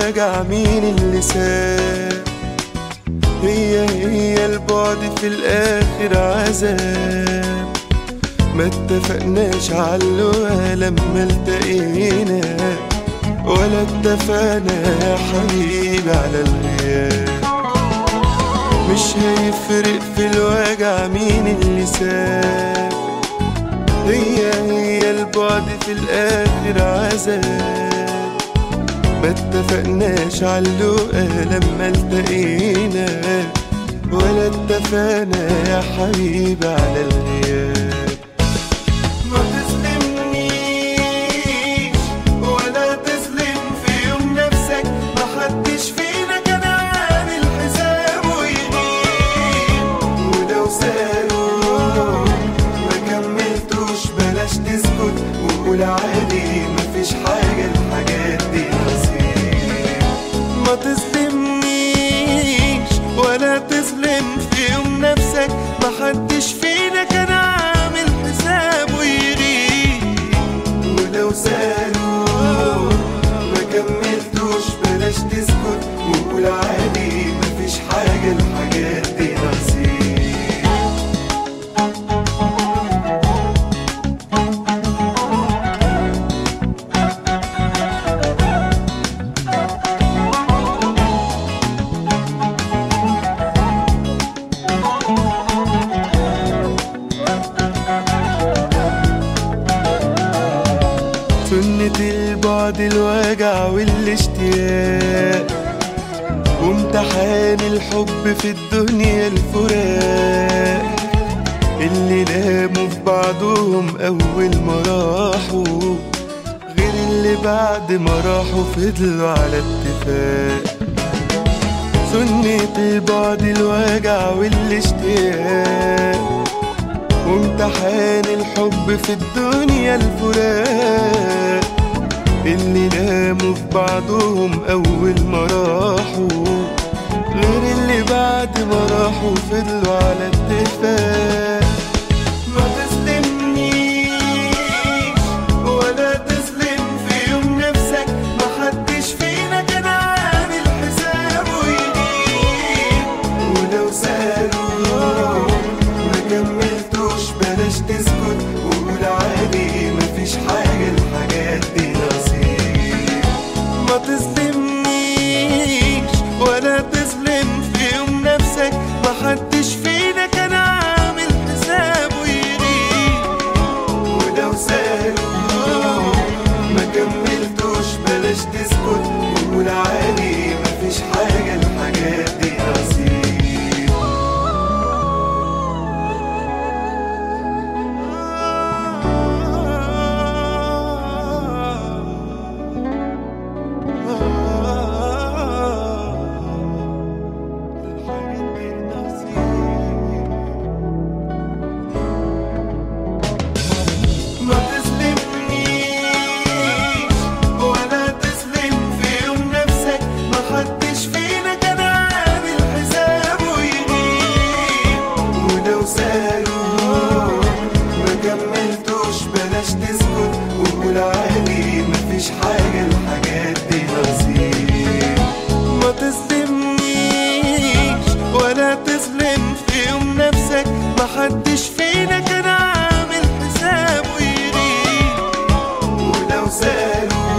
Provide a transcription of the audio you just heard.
الوجع مين اللي ساب هي هي البعد في الآخر عذاب ما اتفقناش على اللقا لما التقينا ولا اتفقنا يا حبيبي على الغياب مش هيفرق في الوجع مين اللي ساب هي هي البعد في الآخر عذاب ما اتفقناش على اللقا لما التقينا ولا اتفقنا يا حبيبي على الغياب ما تظلمنيش ولا تظلم في يوم نفسك محدش فينا كان عامل حسابه يغيب ولو سألوا ما كملتوش بلاش تسكت وقول عادي مفيش حاجة الحاجات دي نصيب ما تظلمنيش ولا تظلم في يوم نفسك محدش فينا كان عامل حسابه يغيب ولو سألوا ما كملتوش بلاش تسكت وقول عادي مفيش حاجة الحاجات دي نصيب سنة البعد الوجع والاشتياق وامتحان الحب في الدنيا الفراق اللي لاموا في بعضهم أول ما راحوا غير اللي بعد ما راحوا فضلوا على اتفاق سنة البعد الوجع والاشتياق وامتحان الحب في الدنيا الفراق اللي ناموا في بعضهم أول ما راحوا غير اللي بعد ما راحوا فضلوا على اتفاق ما تظلمنيش ولا تظلم في يوم نفسك محدش فينا كان عامل حسابه يغيب ولو سألوا ما كملتوش بلاش تسكت وقول عادي مفيش حاجة الحاجات دي نصيب ما تظلمنيش ولا تظلم في يوم نفسك محدش فينا كان عامل حسابه يغيب ولو سألوا ما كملتوش بلاش تسكت وقول عادي مفيش حاجة الحاجات دي نصيب ما تظلمنيش ولا تظلم في يوم نفسك محدش فينا كان عامل حسابه يغيب ولو سألوا ما كملتوش بلاش تسكت وقول عادي مفيش حاجة الحاجات دي نصيب ما تظلمنيش ولا تظلم في يوم نفسك محدش فينا كان عامل حسابه يغيب ولو سألوا